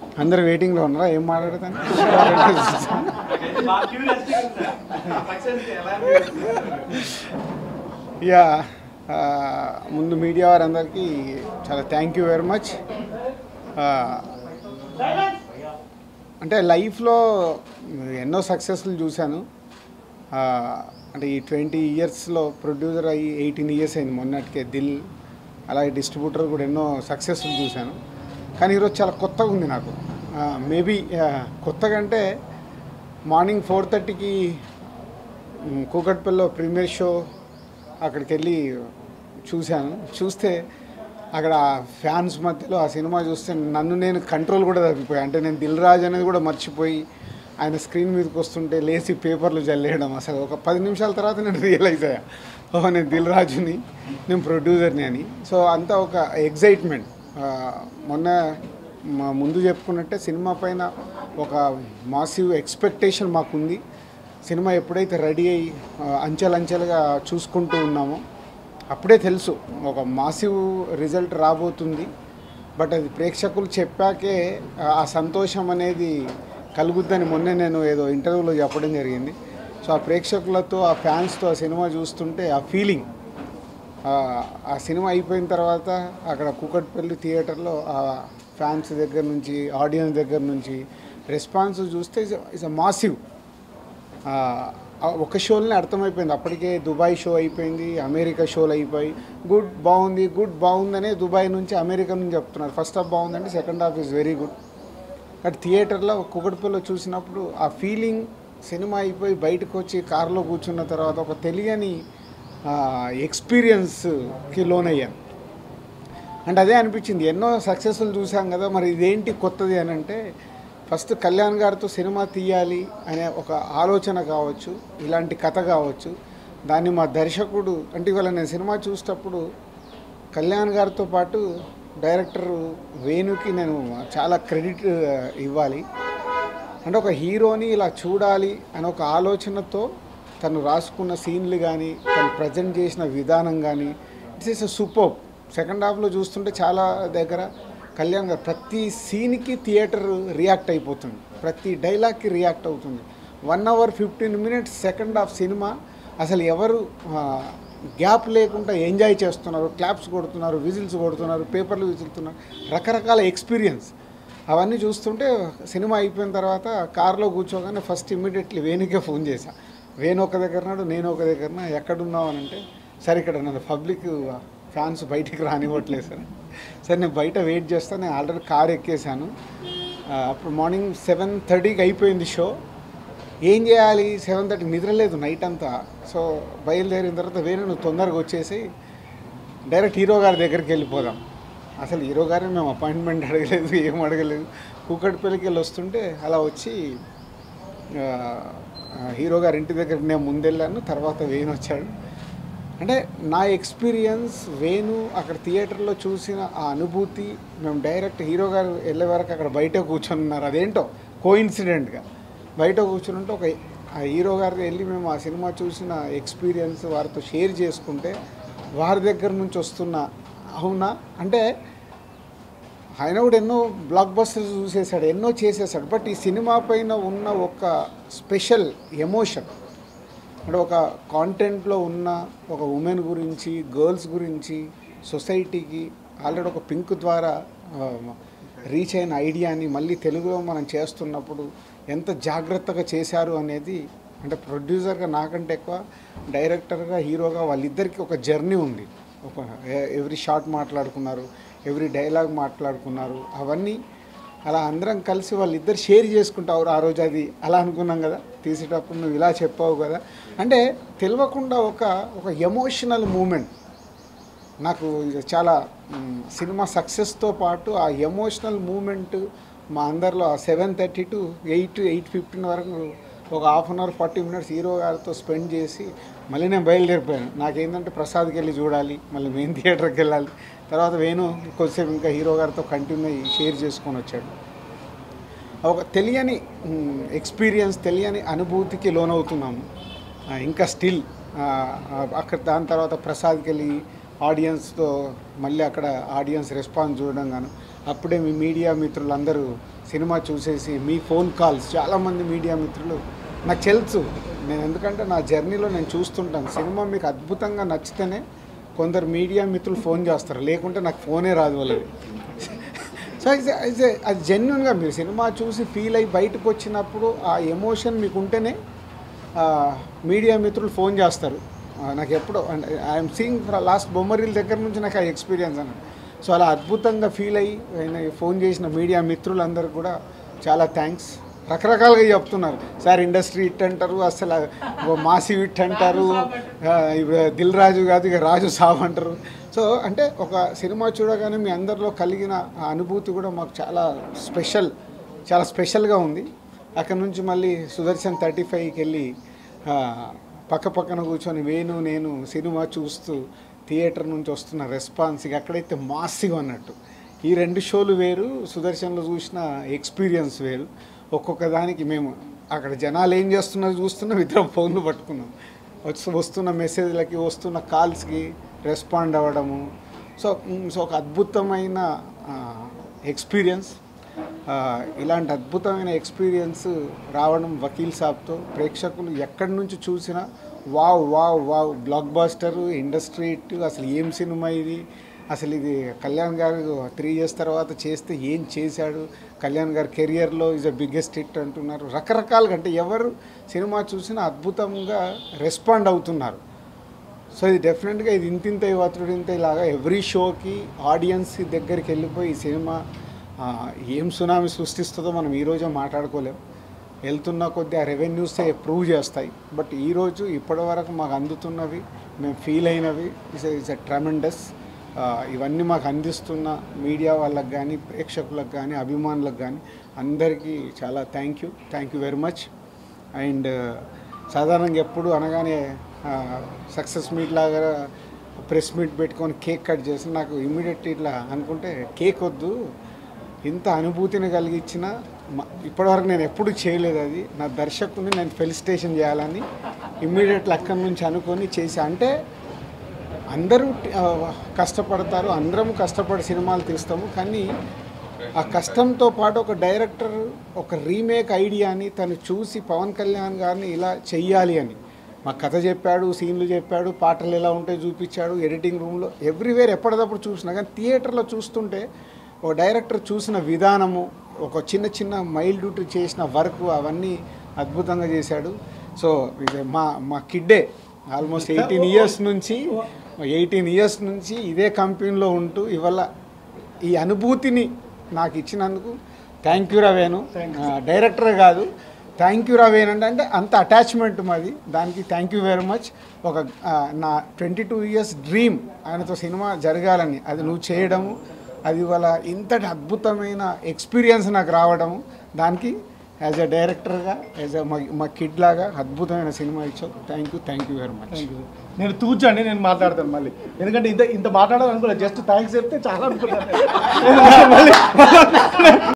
అందరు వెయిటింగ్లో ఉన్నారా ఏం మాట్లాడతాను బాగా క్యూరియాసిటీ ఉంది సార్ సక్సెస్ ఎలా యా ఆ, ముందు మీడియా వారందరికీ చాలా థ్యాంక్ యూ వెరీ మచ్ అంటే లైఫ్లో ఎన్నో సక్సెస్లు చూశాను ఆ, అంటే ఈ ట్వంటీ ఇయర్స్లో ప్రొడ్యూసర్ అయ్యి ఎయిటీన్ ఇయర్స్ అయింది మొన్నటికే దిల్ అలాగే డిస్ట్రిబ్యూటర్ కూడా ఎన్నో సక్సెస్లు చూశాను కానీ ఈరోజు చాలా కొత్తగా ఉంది నాకు మేబీ కొత్తగా అంటే మార్నింగ్ ఫోర్ థర్టీకి కూకట్పల్లిలో ప్రీమియర్ షో అక్కడికి వెళ్ళి చూశాను చూస్తే అక్కడ ఫ్యాన్స్ మధ్యలో ఆ సినిమా చూస్తే నన్ను నేను కంట్రోల్ కూడా తప్పిపోయాను అంటే నేను దిల్ రాజు అనేది కూడా మర్చిపోయి ఆయన స్క్రీన్ మీదకి వస్తుంటే లేచి పేపర్లు జల్లేయడం అసలు ఒక పది నిమిషాల తర్వాత నేను రియలైజ్ అయ్యా ఓహో నేను దిల్ రాజుని నేను ప్రొడ్యూసర్ని అని సో అంతా ఒక ఎగ్జైట్మెంట్ మొన్న మా ముందు చెప్పుకున్నట్టే సినిమా పైన ఒక మాసివ్ ఎక్స్పెక్టేషన్ మాకుంది సినిమా ఎప్పుడైతే రెడీ అయ్యి ఆ, అంచెలంచెలుగా చూసుకుంటూ ఉన్నామో అప్పుడే తెలుసు ఒక మాసివ్ రిజల్ట్ రాబోతుంది బట్ అది ప్రేక్షకులు చెప్పాకే ఆ- ఆ సంతోషం అనేది కలుగుద్దని మొన్నే నేను ఏదో ఇంటర్వ్యూలో చెప్పడం జరిగింది సో ఆ ప్రేక్షకులతో ఆ ఫ్యాన్స్తో ఆ సినిమా చూస్తుంటే ఆ ఫీలింగ్ ఆ సినిమా అయిపోయిన తర్వాత అక్కడ కూకట్పల్లి థియేటర్లో ఆ ఫ్యాన్స్ దగ్గర నుంచి ఆడియన్స్ దగ్గర నుంచి రెస్పాన్స్ చూస్తే ఇట్స్ అ మాసివ్ ఆ, ఆ ఒక షోలోనే అర్థమైపోయింది అప్పటికే దుబాయ్ షో అయిపోయింది అమెరికా షోలు అయిపోయి గుడ్ బాగుంది గుడ్ బాగుందనే దుబాయ్ నుంచి అమెరికా నుంచి చెప్తున్నారు ఫస్ట్ హాఫ్ బాగుందంటే second half is very good but థియేటర్లో కుకటిపల్లిలో చూసినప్పుడు ఆ ఫీలింగ్ సినిమా అయిపోయి బయటకు వచ్చి కారులో కూర్చున్న తర్వాత ఒక తెలియని ఎక్స్పీరియన్స్కి లోనయ్యాను అంటే అదే అనిపించింది ఎన్నో సక్సెస్ఫుల్ చూసాం కదా మరి ఇదేంటి కొత్తది అని అంటే ఫస్ట్ కళ్యాణ్ గారితో సినిమా తీయాలి అనే ఒక ఆలోచన కావచ్చు ఇలాంటి కథ కావచ్చు దాన్ని మా దర్శకుడు అంటే ఇవాళ నేను సినిమా చూసేటప్పుడు కళ్యాణ్ గారితో పాటు డైరెక్టర్ వేణుకి నేను చాలా క్రెడిట్ ఇవ్వాలి అంటే ఒక హీరోని ఇలా చూడాలి అనే ఒక ఆలోచనతో తను రాసుకున్న సీన్లు కానీ తను ప్రజెంట్ చేసిన విధానం కానీ ఇట్స్ ఇస్ సూపర్ సెకండ్ హాఫ్లో చూస్తుంటే చాలా దగ్గర కళ్యాణ్ గారు ప్రతి సీన్కి థియేటర్ రియాక్ట్ అయిపోతుంది ప్రతి డైలాగ్కి రియాక్ట్ అవుతుంది one hour fifteen minutes second half సినిమా అసలు ఎవరు గ్యాప్ లేకుండా ఎంజాయ్ చేస్తున్నారు క్లాప్స్ కొడుతున్నారు విజిల్స్ కొడుతున్నారు పేపర్లు విసులుతున్నారు రకరకాల ఎక్స్పీరియన్స్ అవన్నీ చూస్తుంటే సినిమా అయిపోయిన తర్వాత కార్లో కూర్చోగానే ఫస్ట్ ఇమ్మీడియట్లీ వేణుకే ఫోన్ చేశా వేణు ఒక దగ్గరనాడు నేను ఒక దగ్గరన ఎక్కడున్నావు అని అంటే సరే ఇక్కడ నన్ను పబ్లిక్ ఫ్యాన్స్ బయటికి రానివ్వట్లేదు సార్ సరే నేను బయట వెయిట్ చేస్తాను నేను ఆల్రెడీ కార్ ఎక్కేసాను ఆ, అప్పుడు మార్నింగ్ సెవెన్ థర్టీకి అయిపోయింది షో ఏం చేయాలి సెవెన్ థర్టీ నిద్రలేదు నైట్ అంతా సో బయలుదేరిన తర్వాత వేరే నువ్వు తొందరగా వచ్చేసి డైరెక్ట్ హీరో గారి దగ్గరికి వెళ్ళిపోదాం అసలు హీరో గారిని మేము అపాయింట్మెంట్ అడగలేదు ఏం అడగలేదు కూకట్పల్లికి వెళ్ళి వస్తుంటే అలా వచ్చి ఆ, ఆ, హీరో గారి ఇంటి దగ్గరికి నేను ముందెళ్ళాను తర్వాత వేణు వచ్చాడు అంటే నా ఎక్స్పీరియన్స్ వేణు అక్కడ థియేటర్లో చూసిన ఆ అనుభూతి మేము డైరెక్ట్ హీరో గారు వెళ్ళే వరకు అక్కడ బయట కూర్చొని ఉన్నారు అదేంటో కోఇన్సిడెంట్గా బయట కూర్చుని ఉంటే ఒక ఆ హీరో గారికి వెళ్ళి మేము ఆ సినిమా చూసిన ఎక్స్పీరియన్స్ వారితో షేర్ చేసుకుంటే వారి దగ్గర నుంచి వస్తున్న అవునా అంటే ఆయన కూడా ఎన్నో బ్లాక్ బస్టర్స్ చూసేసాడు ఎన్నో చేసేసాడు బట్ ఈ సినిమా పైన ఉన్న ఒక స్పెషల్ ఎమోషన్ అంటే ఒక కాంటెంట్లో ఉన్న ఒక ఉమెన్ గురించి గర్ల్స్ గురించి సొసైటీకి ఆల్రెడీ ఒక పింక్ ద్వారా రీచ్ అయిన ఐడియాని మళ్ళీ తెలుగులో మనం చేస్తున్నప్పుడు ఎంత జాగ్రత్తగా చేశారు అనేది అంటే ప్రొడ్యూసర్గా నాకంటే ఎక్కువ డైరెక్టర్గా హీరోగా వాళ్ళిద్దరికీ ఒక జర్నీ ఉంది ఒక ఎవ్రీ షాట్ మాట్లాడుకున్నారు ఎవ్రీ డైలాగ్ మాట్లాడుకున్నారు అవన్నీ అలా అందరం కలిసి వాళ్ళిద్దరు షేర్ చేసుకుంటారు ఆ రోజు అది అలా అనుకున్నాం కదా తీసేటప్పుడు నువ్వు ఇలా చెప్పావు కదా అంటే తెలియకుండా ఒక ఒక ఎమోషనల్ మూమెంట్ నాకు ఇది చాలా మ్, సినిమా సక్సెస్తో పాటు ఆ ఎమోషనల్ మూమెంట్ మా అందరిలో ఆ seven thirty to eight eight fifteen వరకు ఒక half an hour forty minutes hero గారితో స్పెండ్ చేసి మళ్ళీ నేను బయలుదేరిపోయాను నాకేంటంటే ప్రసాద్కి వెళ్ళి చూడాలి మళ్ళీ మెయిన్ థియేటర్కి వెళ్ళాలి తర్వాత వేణు కొద్దిసేపు ఇంకా హీరో గారితో కంటిన్యూ అయ్యి షేర్ చేసుకొని వచ్చాడు ఒక తెలియని ఎక్స్పీరియన్స్ తెలియని అనుభూతికి లోనవుతున్నాము ఆ, ఇంకా స్టిల్ అక్కడ దాని తర్వాత ప్రసాద్కి వెళ్ళి ఆడియన్స్తో మళ్ళీ అక్కడ ఆడియన్స్ రెస్పాన్స్ చూడడం గాను అప్పుడే మీ మీడియా మిత్రులందరూ సినిమా చూసేసి మీ ఫోన్ కాల్స్ చాలామంది మీడియా మిత్రులు నాకు తెలుసు నేను ఎందుకంటే నా జర్నీలో నేను చూస్తుంటాను సినిమా మీకు అద్భుతంగా నచ్చితేనే కొందరు మీడియా మిత్రులు ఫోన్ చేస్తారు లేకుంటే నాకు ఫోనే రాదు వాళ్ళది సో ఇట్స్ ఇట్స్ అది జెన్యున్గా మీరు సినిమా చూసి ఫీల్ అయ్యి బయటకు వచ్చినప్పుడు ఆ ఎమోషన్ మీకు ఉంటేనే ఆ, మీడియా మిత్రులు ఫోన్ చేస్తారు ఆ, నాకు ఎప్పుడో ఐఎమ్ సీయింగ్ లాస్ట్ బొమ్మరీల దగ్గర నుంచి నాకు ఆ ఎక్స్పీరియన్స్ అన్నది సో అలా అద్భుతంగా ఫీల్ అయ్యి ఆయన ఫోన్ చేసిన మీడియా మిత్రులందరూ కూడా చాలా థ్యాంక్స్ రకరకాలుగా చెప్తున్నారు సార్ ఇండస్ట్రీ ఇట్ అంటారు అసలు ఓ మాసి ఇట్ అంటారు ఆ, ఇప్పుడు దిల్ రాజు కాదు ఇక రాజు సాబ్ అంటారు సో అంటే ఒక సినిమా చూడగానే మీ అందరిలో కలిగిన ఆ అనుభూతి కూడా మాకు చాలా స్పెషల్ చాలా స్పెషల్గా ఉంది అక్కడ నుంచి మళ్ళీ సుదర్శన్ థర్టీ ఫైవ్కి వెళ్ళి ఆ, పక్క పక్కన కూర్చొని వేణు నేను సినిమా చూస్తూ థియేటర్ నుంచి వస్తున్న రెస్పాన్స్ ఇక అక్కడైతే మాసిగా అన్నట్టు ఈ రెండు షోలు వేరు సుదర్శన్లో చూసిన ఎక్స్పీరియన్స్ వేరు ఒక్కొక్క దానికి మేము అక్కడ జనాలు ఏం చేస్తున్నారో చూస్తున్నాం ఇద్దరం ఫోన్లు పట్టుకున్నాం వచ్చి వస్తున్న మెసేజ్లకి వస్తున్న కాల్స్కి రెస్పాండ్ అవ్వడము సో మ్, సో ఒక అద్భుతమైన ఎక్స్పీరియన్స్ ఆ, ఇలాంటి అద్భుతమైన ఎక్స్పీరియన్స్ రావడం వకీల్ సాబ్తో ప్రేక్షకులు ఎక్కడి నుంచి చూసినా wow wow wow blockbuster industry hit అసలు ఏం సినిమా ఇది అసలు ఇది కళ్యాణ్ గారు త్రీ ఇయర్స్ తర్వాత చేస్తే ఏం చేశాడు కళ్యాణ్ గారి కెరియర్లో ఈజ్ అ బిగ్గెస్ట్ హిట్ అంటున్నారు రకరకాలుగా అంటే ఎవరు సినిమా చూసినా అద్భుతంగా రెస్పాండ్ అవుతున్నారు సో ఇది డెఫినెట్గా ఇది ఇంతింత ఇవతుడు ఇంత ఇలాగా ఎవ్రీ షోకి ఆడియన్స్ దగ్గరికి వెళ్ళిపోయి ఈ సినిమా ఆ, ఏం సునామీ సృష్టిస్తుందో మనం ఈరోజే మాట్లాడుకోలేం వెళ్తున్న కొద్దీ ఆ రెవెన్యూసే ప్రూవ్ చేస్తాయి బట్ ఈరోజు ఇప్పటి వరకు మాకు అందుతున్నవి మేము ఫీల్ అయినవి ఇస్ ఇస్ ఎ ట్రమెండస్ ఇవన్నీ మాకు అందిస్తున్న మీడియా వాళ్ళకి కానీ ప్రేక్షకులకు కానీ అభిమానులకు కానీ అందరికీ చాలా thank you thank you very much and సాధారణంగా ఎప్పుడు అనగానే సక్సెస్ మీట్ లాగా ప్రెస్ మీట్ పెట్టుకొని కేక్ కట్ చేసి నాకు ఇమీడియట్ ఇట్లా అనుకుంటే కేక్ వద్దు ఇంత అనుభూతిని కలిగించిన మ- ఇప్పటివరకు నేను ఎప్పుడు చేయలేదు అది నా దర్శకుని నేను ఫెలిసిటేషన్ చేయాలని ఇమ్మీడియట్లీ అక్కడి నుంచి అనుకొని చేసి అంటే అందరూ ఆ, కష్టపడతారు అందరం కష్టపడి సినిమాలు తీస్తాము కానీ ఆ కష్టంతో పాటు ఒక డైరెక్టర్ ఒక రీమేక్ ఐడియాని తను చూసి పవన్ కళ్యాణ్ గారిని ఇలా చెయ్యాలి అని మా కథ చెప్పాడు సీన్లు చెప్పాడు పాటలు ఎలా ఉంటాయో చూపించాడు ఎడిటింగ్ రూమ్లో ఎవ్రీవేర్ ఎప్పటికప్పుడు చూసినా కానీ థియేటర్లో చూస్తుంటే ఒక డైరెక్టర్ చూసిన విధానము ఒక చిన్న చిన్న మైల్డ్ చేసిన వర్క్ అవన్నీ అద్భుతంగా చేశాడు సో ఇది మా మా కిడ్డే ఆల్మోస్ట్ ఎయిటీన్ ఇయర్స్ నుంచి ఎయిటీన్ ఇయర్స్ నుంచి ఇదే కంపెనీలో ఉంటూ ఇవాళ ఈ అనుభూతిని నాకు ఇచ్చినందుకు థ్యాంక్ యూ రవేను డైరెక్టర్ కాదు థ్యాంక్ యూ రవేన్ అంటే అంటే అంత అటాచ్మెంట్ మాది దానికి థ్యాంక్ యూ వెరీ మచ్ ఒక ఆ, నా ట్వంటీ టూ ఇయర్స్ డ్రీమ్ ఆయనతో సినిమా జరగాలని అది నువ్వు చేయడము అది ఇవాళ ఇంతటి అద్భుతమైన ఎక్స్పీరియన్స్ నాకు రావడము దానికి యాజ్ ఎ డైరెక్టర్గా యాజ్ ఎ మా కిడ్ లాగా అద్భుతమైన సినిమా ఇచ్చావు thank you thank you very much thank you నేను తూచండి నేను మాట్లాడతాను మళ్ళీ ఎందుకంటే ఇంత ఇంత మాట్లాడాలనుకోలేదు జస్ట్ థ్యాంక్స్ చెప్తే చాలా అనుకున్నాను మళ్ళీ